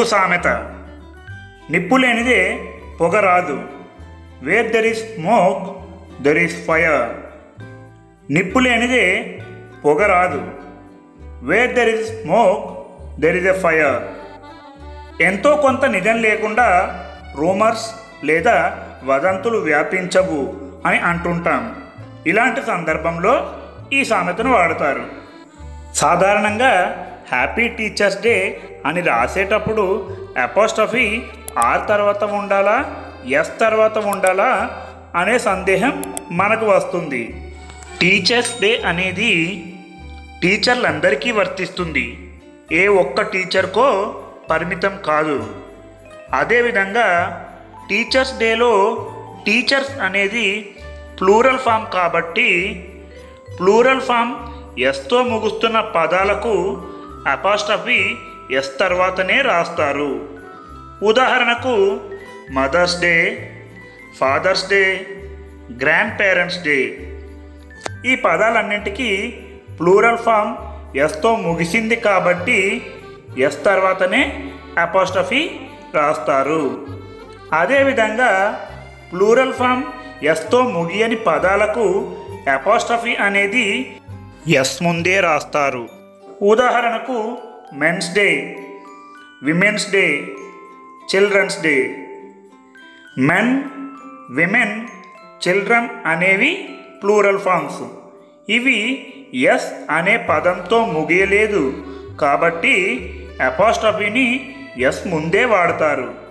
తెలుగు సామెత నిప్పు లేనిదే పొగ రాదు where there is smoke there is fire నిప్పు లేనిదే పొగ రాదు where there is smoke there is a fire ఎంతో కొంత నిజం లేకుండా రూమర్స్ లేదా వదంతులు వ్యాపించవు అని అంటుంటాం ఇలాంటి సందర్భంలో ఈ సామెతను వాడతారు సాధారణంగా హ్యాపీ టీచర్స్ డే అని రాసేటప్పుడు అపోస్టఫీ ఆర్ తర్వాత ఉండాలా ఎస్ తర్వాత ఉండాలా అనే సందేహం మనకు వస్తుంది టీచర్స్ డే అనేది టీచర్లందరికీ వర్తిస్తుంది ఏ ఒక్క టీచర్కో పరిమితం కాదు అదేవిధంగా టీచర్స్ డేలో టీచర్స్ అనేది ప్లూరల్ ఫామ్ కాబట్టి ప్లూరల్ ఫామ్ ఎస్తో ముగుస్తున్న పదాలకు అపాస్టఫీ ఎస్ తర్వాతనే రాస్తారు ఉదాహరణకు mother's day father's day grandparents day ఈ పదాలన్నింటికీ ప్లూరల్ ఫామ్ ఎస్తో ముగిసింది కాబట్టి ఎస్ తర్వాతనే అపోస్టఫీ రాస్తారు అదేవిధంగా ప్లూరల్ ఫామ్ ఎస్తో ముగియని పదాలకు అపోస్టఫీ అనేది ఎస్ ముందే రాస్తారు ఉదాహరణకు men's day women's day children's day men women children అనేవి ప్లూరల్ ఫామ్స్ ఇవి ఎస్ అనే పదంతో ముగియలేదు కాబట్టి అపాస్టఫీని ఎస్ ముందే వాడతారు